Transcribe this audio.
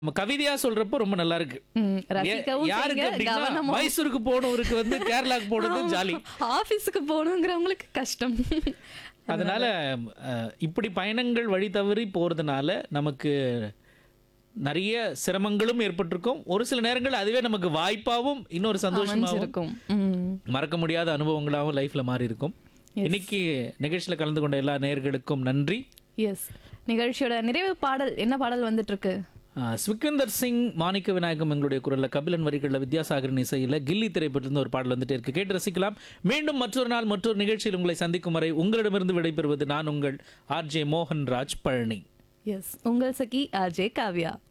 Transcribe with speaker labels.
Speaker 1: நம்ம கவிதையா சொல்றப்போ ரொம்ப நல்லா இருக்கு
Speaker 2: ம்,
Speaker 1: ஏ-
Speaker 2: ரசிக்கவும்
Speaker 1: யாருக்கு
Speaker 2: செய்யுங்க,
Speaker 1: அப்படின்னா
Speaker 2: கவனமா
Speaker 1: மைசூருக்கு போனவருக்கு வந்து கேரளாக்கு போனது ஜாலி
Speaker 2: ஆபீஸுக்கு போகணுங்கிறவங்களுக்கு கஷ்டம்
Speaker 1: அதனால அஹ், இப்படி பயணங்கள் வழி தவறி போறதுனால நமக்கு நிறைய சிரமங்களும் ஏற்பட்டிருக்கும் ஒரு சில நேரங்கள் அதுவே நமக்கு வாய்ப்பாவும் இன்னொரு சந்தோஷமாவும்
Speaker 2: அமைஞ்சிருக்கும் ம்.
Speaker 1: மறக்க முடியாத அனுபவங்களாகவும் லைஃப்ல மாறி இருக்கும் இன்னைக்கு நிகழ்ச்சியில கலந்து கொண்ட எல்லா நேயர்களுக்கும் நன்றி
Speaker 2: எஸ் நிகழ்ச்சியோட நிறைவு பாடல் என்ன பாடல் வந்துட்டு இருக்கு
Speaker 1: ஆஹ் ஸ்விக்கந்தர் சிங் மாணிக்க விநாயகம் எங்களுடைய குரல்ல கபிலன் வரிகளில் வித்யாசாகரின் இசையில கில்லி திரைப்படத்திலிருந்து ஒரு பாடல் வந்துட்டே இருக்கு கேட்டு ரசிக்கலாம் மீண்டும் மற்றொரு நாள் மற்றொரு நிகழ்ச்சியில் உங்களை சந்திக்கும் வரை உங்களிடமிருந்து விடைபெறுவது நான் உங்கள் ஆர்ஜே மோகன் ராஜ் பழனி
Speaker 2: எஸ் உங்கள் சகி ஆர்ஜே காவ்யா